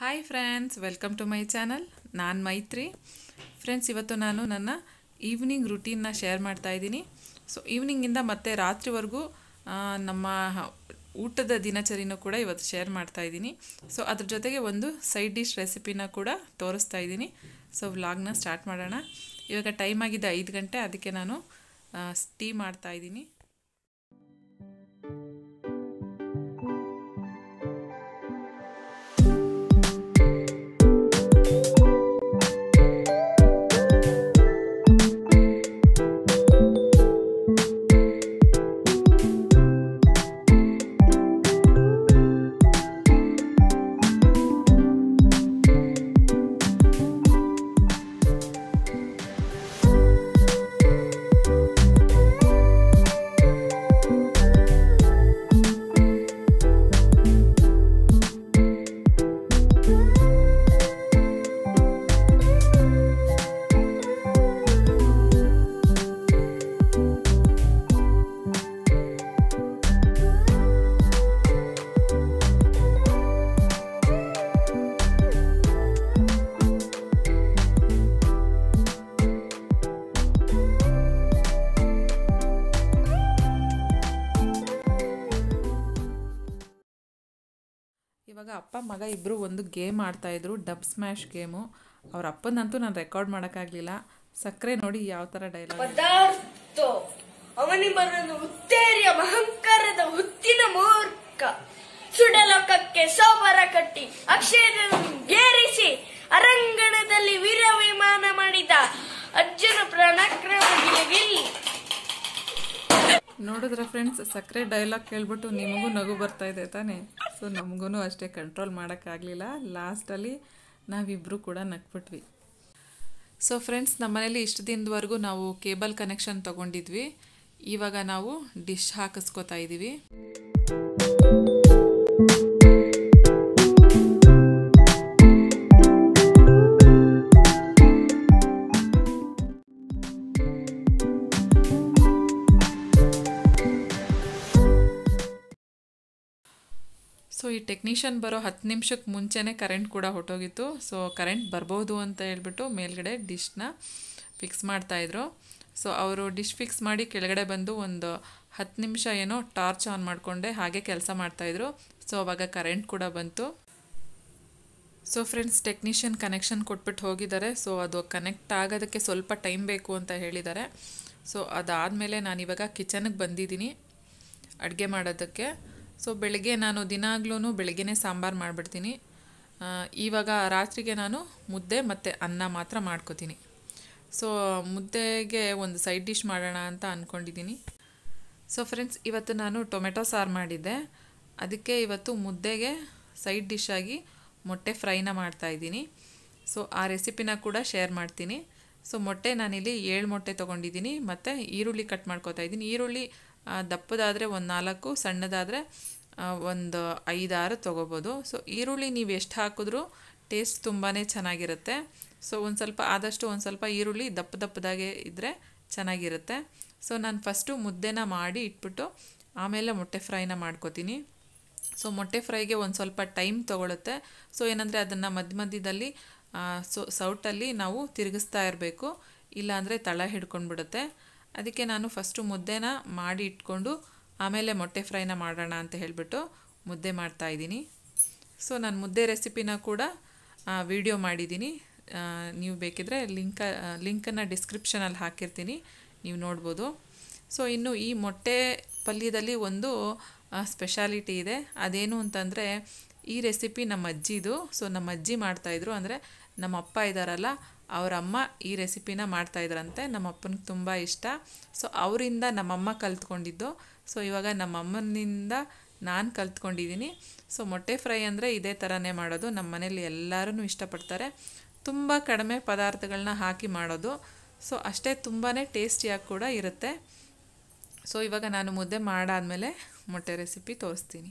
hi friends welcome to my channel ನಾನು Maitri friends ಇವತ್ತು ನಾನು ನನ್ನ ಈವ್ನಿಂಗ್ ರುಟೀನ್ನ ಶೇರ್ ಮಾಡ್ತಾ ಇದ್ದೀನಿ ಸೊ ಈವ್ನಿಂಗಿಂದ ಮತ್ತೆ ರಾತ್ರಿವರೆಗೂ ಆ, ನಮ್ಮ ಹ- ಊಟದ ದಿನಚರಿನೂ ಕೂಡ ಇವತ್ತು ಶೇರ್ ಮಾಡ್ತಾ ಇದ್ದೀನಿ ಸೊ ಅದ್ರ ಜೊತೆಗೆ ಒಂದು ಸೈಡ್ ಡಿಶ್ ರೆಸಿಪಿನ ಕೂಡ ತೋರಿಸ್ತಾ ಇದ್ದೀನಿ ಸೊ ವ್ಲಾಗ್ನ ಸ್ಟಾರ್ಟ್ ಮಾಡೋಣ ಇವಾಗ ಟೈಮ್ ಆಗಿದೆ ಐದು ಗಂಟೆ ಅದಕ್ಕೆ ನಾನು ಟೀ ಮಾಡ್ತಾ ಇದ್ದೀನಿ ಇವಾಗ ಅಪ್ಪ ಮಗ ಇಬ್ಬರು ಒಂದು ಗೇಮ್ ಆಡ್ತಾಯಿದ್ರು ಡಬ್ ಸ್ಮ್ಯಾಶ್ ಗೇಮು ಅವ್ರ ಅಪ್ಪನಂತೂ ನಾನು ರೆಕಾರ್ಡ್ ಮಾಡೋಕ್ಕಾಗಲಿಲ್ಲ ಸಕ್ಕರೆ ನೋಡಿ ಯಾವ ಥರ ಡೈಲಾಗ್ ಪದಾರ್ಥ ಅವನಿಬ್ಬರನ್ನು ಉತ್ತೇರಿಯ ಅಹಂಕಾರದ ಹುತ್ತಿನ ಮೂರ್ಖ ಸುಡಲೋಕಕ್ಕೆ ಸೋಬರ ಕಟ್ಟಿ ಅಕ್ಷಯಗೇರಿಸಿ ಅರಂಗಣದಲ್ಲಿ ವೀರ ವಿಮಾನ ಮಾಡಿದ ಅರ್ಜುನ ಪ್ರಾಣಕ್ರಮ ಗಿಲಿಗಿಲಿ ನೋಡಿದ್ರೆ ಫ್ರೆಂಡ್ಸ್ ಸಕ್ಕರೆ ಡೈಲಾಗ್ ಕೇಳ್ಬಿಟ್ಟು ನಿಮಗೂ ನಗು ಬರ್ತಾ ಇದೆ ತಾನೇ ಸೊ ನಮಗೂ ಅಷ್ಟೇ ಕಂಟ್ರೋಲ್ ಮಾಡೋಕ್ಕಾಗಲಿಲ್ಲ ಲಾಸ್ಟಲ್ಲಿ ನಾವಿಬ್ಬರು ಕೂಡ ನಕ್ಬಿಟ್ವಿ ಸೊ ಫ್ರೆಂಡ್ಸ್ ನಮ್ಮನೇಲಿ ಇಷ್ಟು ದಿನದವರೆಗೂ ನಾವು ಕೇಬಲ್ ಕನೆಕ್ಷನ್ ತೊಗೊಂಡಿದ್ವಿ ಇವಾಗ ನಾವು ಡಿಶ್ ಹಾಕಿಸ್ಕೊತಾ ಇದ್ದೀವಿ ಸೊ ಈ ಟೆಕ್ನಿಷಿಯನ್ ಬರೋ ಹತ್ತು ನಿಮಿಷಕ್ಕೆ ಮುಂಚೆನೇ ಕರೆಂಟ್ ಕೂಡ ಹೊಟ್ಟೋಗಿತ್ತು ಸೊ ಕರೆಂಟ್ ಬರ್ಬೋದು ಅಂತ ಹೇಳ್ಬಿಟ್ಟು ಮೇಲ್ಗಡೆ ಡಿಶ್ನ ಫಿಕ್ಸ್ ಮಾಡ್ತಾಯಿದ್ರು ಸೊ ಅವರು ಡಿಶ್ ಫಿಕ್ಸ್ ಮಾಡಿ ಕೆಳಗಡೆ ಬಂದು ಒಂದು ಹತ್ತು ನಿಮಿಷ ಏನೋ ಟಾರ್ಚ್ ಆನ್ ಮಾಡಿಕೊಂಡೆ ಹಾಗೆ ಕೆಲಸ ಮಾಡ್ತಾಯಿದ್ರು ಸೊ ಅವಾಗ ಕರೆಂಟ್ ಕೂಡ ಬಂತು ಸೊ ಫ್ರೆಂಡ್ಸ್ ಟೆಕ್ನಿಷಿಯನ್ ಕನೆಕ್ಷನ್ ಕೊಟ್ಬಿಟ್ಟು ಹೋಗಿದ್ದಾರೆ ಸೊ ಅದು ಕನೆಕ್ಟ್ ಆಗೋದಕ್ಕೆ ಸ್ವಲ್ಪ ಟೈಮ್ ಬೇಕು ಅಂತ ಹೇಳಿದ್ದಾರೆ ಸೊ ಅದಾದಮೇಲೆ ನಾನಿವಾಗ ಕಿಚನ್ಗೆ ಬಂದಿದ್ದೀನಿ ಅಡುಗೆ ಮಾಡೋದಕ್ಕೆ ಸೊ ಬೆಳಗ್ಗೆ ನಾನು ದಿನಾಗ್ಲೂ ಬೆಳಗ್ಗೆನೇ ಸಾಂಬಾರು ಮಾಡಿಬಿಡ್ತೀನಿ ಆ, ಇವಾಗ ರಾತ್ರಿಗೆ ನಾನು ಮುದ್ದೆ ಮತ್ತು ಅನ್ನ ಮಾತ್ರ ಮಾಡ್ಕೋತೀನಿ ಸೊ ಮುದ್ದೆಗೆ ಒಂದು ಸೈಡ್ ಡಿಶ್ ಮಾಡೋಣ ಅಂತ ಅಂದ್ಕೊಂಡಿದ್ದೀನಿ ಸೊ ಫ್ರೆಂಡ್ಸ್ ಇವತ್ತು ನಾನು ಟೊಮೆಟೊ ಸಾರು ಮಾಡಿದ್ದೆ ಅದಕ್ಕೆ ಇವತ್ತು ಮುದ್ದೆಗೆ ಸೈಡ್ ಡಿಶ್ ಆಗಿ ಮೊಟ್ಟೆ ಫ್ರೈನ ಮಾಡ್ತಾಯಿದ್ದೀನಿ ಸೊ ಆ ರೆಸಿಪಿನ ಕೂಡ ಶೇರ್ ಮಾಡ್ತೀನಿ ಸೊ ಮೊಟ್ಟೆ ನಾನಿಲ್ಲಿ ಏಳು ಮೊಟ್ಟೆ ತೊಗೊಂಡಿದ್ದೀನಿ ಮತ್ತು ಈರುಳ್ಳಿ ಕಟ್ ಮಾಡ್ಕೊತಾ ಇದ್ದೀನಿ ಈರುಳ್ಳಿ ಆ, ದಪ್ಪದಾದರೆ ಒಂದು ನಾಲ್ಕು ಸಣ್ಣದಾದರೆ ಒಂದು ಐದಾರು ತೊಗೋಬೋದು ಸೊ ಈರುಳ್ಳಿ ನೀವು ಎಷ್ಟು ಹಾಕಿದ್ರೂ ಟೇಸ್ಟ್ ತುಂಬಾ ಚೆನ್ನಾಗಿರುತ್ತೆ ಸೊ ಒಂದು ಸ್ವಲ್ಪ ಆದಷ್ಟು ಒಂದು ಸ್ವಲ್ಪ ಈರುಳ್ಳಿ ದಪ್ಪ ದಪ್ಪದಾಗೆ ಇದ್ದರೆ ಚೆನ್ನಾಗಿರುತ್ತೆ ಸೊ ನಾನು ಫಸ್ಟು ಮುದ್ದೆನ ಮಾಡಿ ಇಟ್ಬಿಟ್ಟು ಆಮೇಲೆ ಮೊಟ್ಟೆ ಫ್ರೈನ ಮಾಡ್ಕೋತೀನಿ ಸೊ ಮೊಟ್ಟೆ ಫ್ರೈಗೆ ಒಂದು ಸ್ವಲ್ಪ ಟೈಮ್ ತೊಗೊಳುತ್ತೆ ಸೊ ಏನಂದರೆ ಅದನ್ನು ಮಧ್ಯ ಮಧ್ಯದಲ್ಲಿ ಆ, ಸೊ ಸೌಟಲ್ಲಿ ನಾವು ತಿರುಗಿಸ್ತಾ ಇರಬೇಕು ಇಲ್ಲಾಂದರೆ ತಳ ಹಿಡ್ಕೊಂಡ್ಬಿಡುತ್ತೆ ಅದಕ್ಕೆ ನಾನು ಫಸ್ಟು ಮುದ್ದೆನ ಮಾಡಿ ಇಟ್ಕೊಂಡು ಆಮೇಲೆ ಮೊಟ್ಟೆ ಫ್ರೈನ ಮಾಡೋಣ ಅಂತ ಹೇಳಿಬಿಟ್ಟು ಮುದ್ದೆ ಮಾಡ್ತಾಯಿದ್ದೀನಿ ಸೊ ನಾನು ಮುದ್ದೆ ರೆಸಿಪಿನ ಕೂಡ ವಿಡಿಯೋ ಮಾಡಿದ್ದೀನಿ ಆ, ನೀವು ಬೇಕಿದ್ರೆ ಲಿಂಕ ಲಿಂಕನ್ನು ಡಿಸ್ಕ್ರಿಪ್ಷನಲ್ಲಿ ಹಾಕಿರ್ತೀನಿ ನೀವು ನೋಡ್ಬೋದು ಸೊ ಇನ್ನು ಈ ಮೊಟ್ಟೆ ಪಲ್ಯದಲ್ಲಿ ಒಂದು ಸ್ಪೆಷಾಲಿಟಿ ಇದೆ ಅದೇನು ಅಂತಂದರೆ ಈ ರೆಸಿಪಿ ನಮ್ಮ ಅಜ್ಜಿದು ಸೊ ನಮ್ಮ ಅಜ್ಜಿ ಮಾಡ್ತಾಯಿದ್ರು ಅಂದರೆ ನಮ್ಮ ಅಪ್ಪ ಇದ್ದಾರಲ್ಲ ಅವರ ಅಮ್ಮ ಈ ರೆಸಿಪಿನ ಮಾಡ್ತಾಯಿದ್ರಂತೆ ನಮ್ಮ ಅಪ್ಪನಿಗೆ ತುಂಬ ಇಷ್ಟ ಸೊ ಅವರಿಂದ ನಮ್ಮಮ್ಮ ಕಲ್ತ್ಕೊಂಡಿದ್ದು ಸೊ ಇವಾಗ ನಮ್ಮ ಅಮ್ಮನಿಂದ ನಾನು ಕಲ್ತ್ಕೊಂಡಿದ್ದೀನಿ ಸೊ ಮೊಟ್ಟೆ ಫ್ರೈ ಅಂದರೆ ಇದೇ ಥರನೇ ಮಾಡೋದು ನಮ್ಮ ಮನೇಲಿ ಎಲ್ಲರೂ ಇಷ್ಟಪಡ್ತಾರೆ ತುಂಬ ಕಡಿಮೆ ಪದಾರ್ಥಗಳನ್ನ ಹಾಕಿ ಮಾಡೋದು ಸೊ ಅಷ್ಟೇ ತುಂಬಾ ಟೇಸ್ಟಿಯಾಗಿ ಕೂಡ ಇರುತ್ತೆ ಸೊ ಇವಾಗ ನಾನು ಮುದ್ದೆ ಮಾಡಾದಮೇಲೆ ಮೊಟ್ಟೆ ರೆಸಿಪಿ ತೋರಿಸ್ತೀನಿ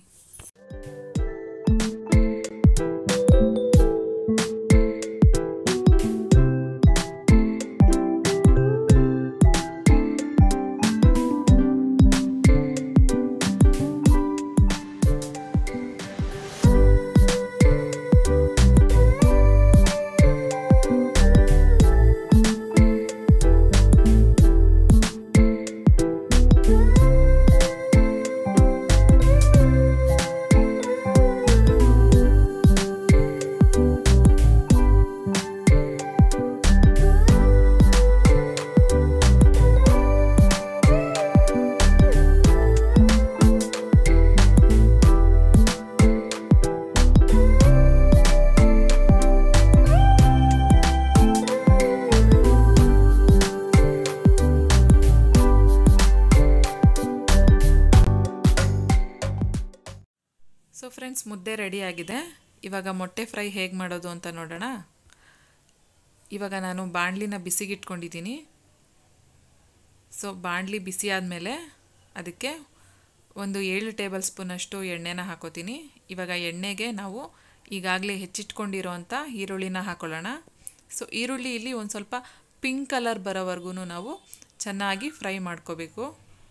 ಫ್ರೆಂಡ್ಸ್ ಮುದ್ದೆ ರೆಡಿ ಆಗಿದೆ ಇವಾಗ ಮೊಟ್ಟೆ ಫ್ರೈ ಹೇಗೆ ಮಾಡೋದು ಅಂತ ನೋಡೋಣ ಇವಾಗ ನಾನು ಬಾಣಲಿನ ಬಿಸಿಗಿಟ್ಕೊಂಡಿದ್ದೀನಿ ಸೊ ಬಾಣಲಿ ಬಿಸಿ ಆದಮೇಲೆ ಅದಕ್ಕೆ ಒಂದು ಏಳು ಟೇಬಲ್ ಸ್ಪೂನಷ್ಟು ಎಣ್ಣೆನ ಹಾಕೋತೀನಿ ಇವಾಗ ಎಣ್ಣೆಗೆ ನಾವು ಈಗಾಗಲೇ ಹೆಚ್ಚಿಟ್ಕೊಂಡಿರೋವಂಥ ಈರುಳ್ಳಿನ ಹಾಕೊಳ್ಳೋಣ ಸೊ ಈರುಳ್ಳಿ ಇಲ್ಲಿ ಒಂದು ಸ್ವಲ್ಪ ಪಿಂಕ್ ಕಲರ್ ಬರೋವರೆಗೂ ನಾವು ಚೆನ್ನಾಗಿ ಫ್ರೈ ಮಾಡ್ಕೋಬೇಕು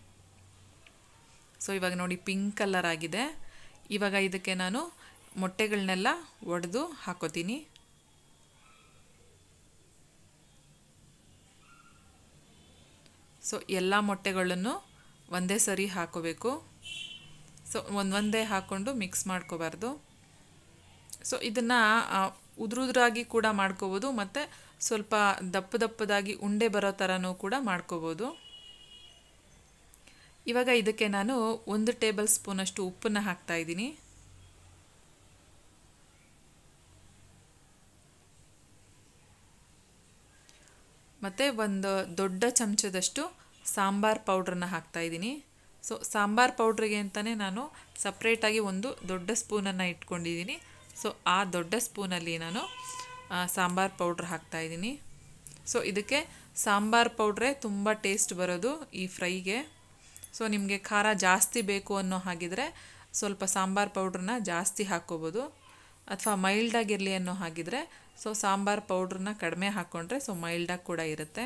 ಸೊ ಇವಾಗ ನೋಡಿ ಪಿಂಕ್ ಕಲರ್ ಆಗಿದೆ ಇವಾಗ ಇದಕ್ಕೆ ನಾನು ಮೊಟ್ಟೆಗಳನ್ನೆಲ್ಲ ಒಡೆದು ಹಾಕೋತೀನಿ ಸೊ ಎಲ್ಲ ಮೊಟ್ಟೆಗಳನ್ನು ಒಂದೇ ಸರಿ ಹಾಕೋಬೇಕು ಸೊ ಒಂದೊಂದೇ ಹಾಕ್ಕೊಂಡು ಮಿಕ್ಸ್ ಮಾಡ್ಕೋಬಾರ್ದು ಸೊ ಇದನ್ನು ಉದುರುದ್ರಾಗಿ ಕೂಡ ಮಾಡ್ಕೋಬೋದು ಮತ್ತು ಸ್ವಲ್ಪ ದಪ್ಪ ದಪ್ಪದಾಗಿ ಉಂಡೆ ಬರೋ ಥರನೂ ಕೂಡ ಮಾಡ್ಕೋಬೋದು ಇವಾಗ ಇದಕ್ಕೆ ನಾನು ಒಂದು ಟೇಬಲ್ ಸ್ಪೂನಷ್ಟು ಉಪ್ಪನ್ನು ಹಾಕ್ತಾ ಇದ್ದೀನಿ ಮತ್ತು ಒಂದು ದೊಡ್ಡ ಚಮಚದಷ್ಟು ಸಾಂಬಾರ್ ಪೌಡ್ರನ್ನ ಹಾಕ್ತಾಯಿದ್ದೀನಿ ಸೊ ಸಾಂಬಾರ್ ಪೌಡ್ರಿಗೆ ಅಂತಲೇ ನಾನು ಸಪ್ರೇಟಾಗಿ ಒಂದು ದೊಡ್ಡ ಸ್ಪೂನನ್ನು ಇಟ್ಕೊಂಡಿದ್ದೀನಿ ಸೊ ಆ ದೊಡ್ಡ ಸ್ಪೂನಲ್ಲಿ ನಾನು ಸಾಂಬಾರ್ ಪೌಡ್ರ್ ಹಾಕ್ತಾಯಿದ್ದೀನಿ ಸೊ ಇದಕ್ಕೆ ಸಾಂಬಾರ್ ಪೌಡ್ರೇ ತುಂಬ ಟೇಸ್ಟ್ ಬರೋದು ಈ ಫ್ರೈಗೆ ಸೊ ನಿಮಗೆ ಖಾರ ಜಾಸ್ತಿ ಬೇಕು ಅನ್ನೋ ಹಾಗಿದ್ರೆ ಸ್ವಲ್ಪ ಸಾಂಬಾರ್ ಪೌಡ್ರನ್ನ ಜಾಸ್ತಿ ಹಾಕ್ಕೋಬೋದು ಅಥವಾ ಮೈಲ್ಡಾಗಿರಲಿ ಅನ್ನೋ ಹಾಗಿದ್ರೆ ಸೊ ಸಾಂಬಾರ್ ಪೌಡ್ರನ್ನ ಕಡಿಮೆ ಹಾಕ್ಕೊಂಡ್ರೆ ಸೊ ಮೈಲ್ಡಾಗಿ ಕೂಡ ಇರುತ್ತೆ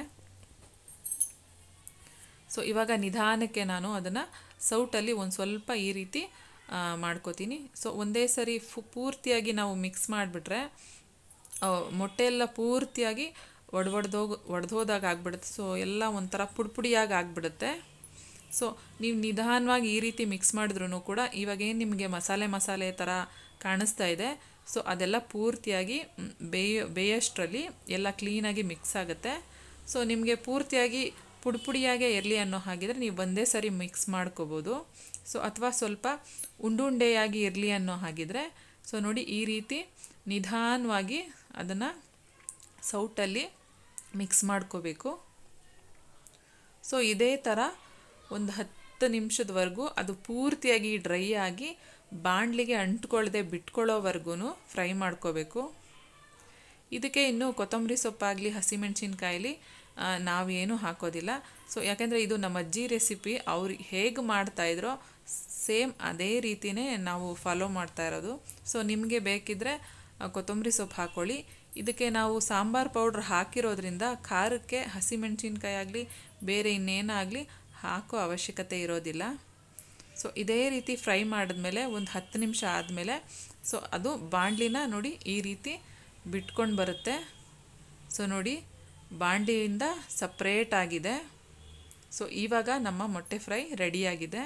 ಸೊ ಇವಾಗ ನಿಧಾನಕ್ಕೆ ನಾನು ಅದನ್ನು ಸೌಟಲ್ಲಿ ಒಂದು ಸ್ವಲ್ಪ ಈ ರೀತಿ ಮಾಡ್ಕೋತೀನಿ ಸೊ ಒಂದೇ ಸರಿ ಫು ಪೂರ್ತಿಯಾಗಿ ನಾವು ಮಿಕ್ಸ್ ಮಾಡಿಬಿಟ್ರೆ ಮೊಟ್ಟೆ ಎಲ್ಲ ಪೂರ್ತಿಯಾಗಿ ಒಡ್ ಒಡೆದೋಗಿ ಒಡೆದೋದಾಗ ಆಗ್ಬಿಡುತ್ತೆ ಸೊ ಎಲ್ಲ ಒಂಥರ ಪುಡಿ ಪುಡಿಯಾಗಿ ಆಗಿಬಿಡುತ್ತೆ ಸೊ ನೀವು ನಿಧಾನವಾಗಿ ಈ ರೀತಿ ಮಿಕ್ಸ್ ಮಾಡಿದ್ರೂ ಕೂಡ ಇವಾಗೇನು ನಿಮಗೆ ಮಸಾಲೆ ಮಸಾಲೆ ಥರ ಕಾಣಿಸ್ತಾ ಇದೆ ಸೊ ಅದೆಲ್ಲ ಪೂರ್ತಿಯಾಗಿ ಬೇಯ ಬೇಯೋಷ್ಟರಲ್ಲಿ ಎಲ್ಲ ಕ್ಲೀನಾಗಿ ಮಿಕ್ಸ್ ಆಗುತ್ತೆ ಸೊ ನಿಮಗೆ ಪೂರ್ತಿಯಾಗಿ ಪುಡಿ ಪುಡಿಯಾಗೇ ಇರಲಿ ಅನ್ನೋ ಹಾಗಿದ್ರೆ ನೀವು ಒಂದೇ ಸರಿ ಮಿಕ್ಸ್ ಮಾಡ್ಕೋಬೋದು ಸೊ ಅಥವಾ ಸ್ವಲ್ಪ ಉಂಡುಂಡೆಯಾಗಿ ಇರಲಿ ಅನ್ನೋ ಹಾಗಿದ್ರೆ ಸೊ ನೋಡಿ ಈ ರೀತಿ ನಿಧಾನವಾಗಿ ಅದನ್ನು ಸೌಟಲ್ಲಿ ಮಿಕ್ಸ್ ಮಾಡ್ಕೋಬೇಕು ಸೊ ಇದೇ ಥರ ಒಂದು ಹತ್ತು ನಿಮಿಷದವರೆಗೂ ಅದು ಪೂರ್ತಿಯಾಗಿ ಡ್ರೈ ಆಗಿ ಬಾಣಲಿಗೆ ಅಂಟ್ಕೊಳ್ಳದೆ ಬಿಟ್ಕೊಳ್ಳೋವರೆಗೂ ಫ್ರೈ ಮಾಡ್ಕೋಬೇಕು ಇದಕ್ಕೆ ಇನ್ನು ಕೊತ್ತಂಬರಿ ಸೊಪ್ಪಾಗಲಿ ಹಸಿಮೆಣ್ಸಿನ್ಕಾಯಿಲಿ ನಾವೇನು ಹಾಕೋದಿಲ್ಲ ಸೊ ಯಾಕೆಂದರೆ ಇದು ನಮ್ಮ ಅಜ್ಜಿ ರೆಸಿಪಿ ಅವ್ರು ಹೇಗೆ ಮಾಡ್ತಾಯಿದ್ರೋ ಸೇಮ್ ಅದೇ ರೀತಿಯೇ ನಾವು ಫಾಲೋ ಮಾಡ್ತಾ ಇರೋದು ಸೊ ನಿಮಗೆ ಬೇಕಿದ್ದರೆ ಕೊತ್ತಂಬರಿ ಸೊಪ್ಪು ಹಾಕ್ಕೊಳ್ಳಿ ಇದಕ್ಕೆ ನಾವು ಸಾಂಬಾರು ಪೌಡ್ರ್ ಹಾಕಿರೋದ್ರಿಂದ ಖಾರಕ್ಕೆ ಹಸಿಮೆಣ್ಸಿನ್ಕಾಯಿ ಆಗಲಿ ಬೇರೆ ಇನ್ನೇನಾಗಲಿ ಹಾಕೋ ಅವಶ್ಯಕತೆ ಇರೋದಿಲ್ಲ ಸೊ ಇದೇ ರೀತಿ ಫ್ರೈ ಮಾಡಿದ್ಮೇಲೆ ಒಂದು ಹತ್ತು ನಿಮಿಷ ಆದಮೇಲೆ ಸೊ ಅದು ಬಾಣಲಿನ ನೋಡಿ ಈ ರೀತಿ ಬಿಟ್ಕೊಂಡು ಬರುತ್ತೆ ಸೊ ನೋಡಿ ಬಾಣಲಿಯಿಂದ ಸಪ್ರೇಟ್ ಆಗಿದೆ ಸೊ ಇವಾಗ ನಮ್ಮ ಮೊಟ್ಟೆ ಫ್ರೈ ರೆಡಿಯಾಗಿದೆ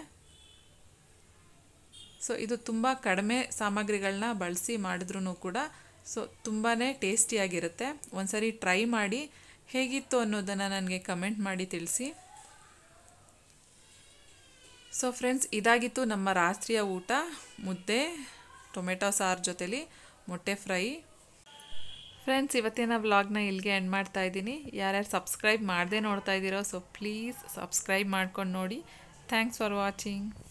ಸೊ ಇದು ತುಂಬ ಕಡಿಮೆ ಸಾಮಗ್ರಿಗಳನ್ನ ಬಳಸಿ ಮಾಡಿದ್ರೂ ಕೂಡ ಸೊ ತುಂಬಾ ಟೇಸ್ಟಿಯಾಗಿರುತ್ತೆ ಒಂದ್ಸರಿ ಟ್ರೈ ಮಾಡಿ ಹೇಗಿತ್ತು ಅನ್ನೋದನ್ನು ನನಗೆ ಕಮೆಂಟ್ ಮಾಡಿ ತಿಳಿಸಿ ಸೊ ಫ್ರೆಂಡ್ಸ್ ಇದಾಗಿತ್ತು ನಮ್ಮ ರಾತ್ರಿಯ ಊಟ ಮುದ್ದೆ ಟೊಮೆಟೊ ಸಾರು ಜೊತೆಲಿ ಮೊಟ್ಟೆ ಫ್ರೈ ಫ್ರೆಂಡ್ಸ್ ಇವತ್ತಿನ ವ್ಲಾಗ್ನ ಇಲ್ಲಿಗೆ ಎಂಡ್ ಮಾಡ್ತಾ ಇದ್ದೀನಿ ಯಾರ್ಯಾರು ಸಬ್ಸ್ಕ್ರೈಬ್ ಮಾಡದೆ ನೋಡ್ತಾ ಇದ್ದೀರೋ ಸೊ ಪ್ಲೀಸ್ ಸಬ್ಸ್ಕ್ರೈಬ್ ಮಾಡ್ಕೊಂಡು ನೋಡಿ ಥ್ಯಾಂಕ್ಸ್ ಫಾರ್ ವಾಚಿಂಗ್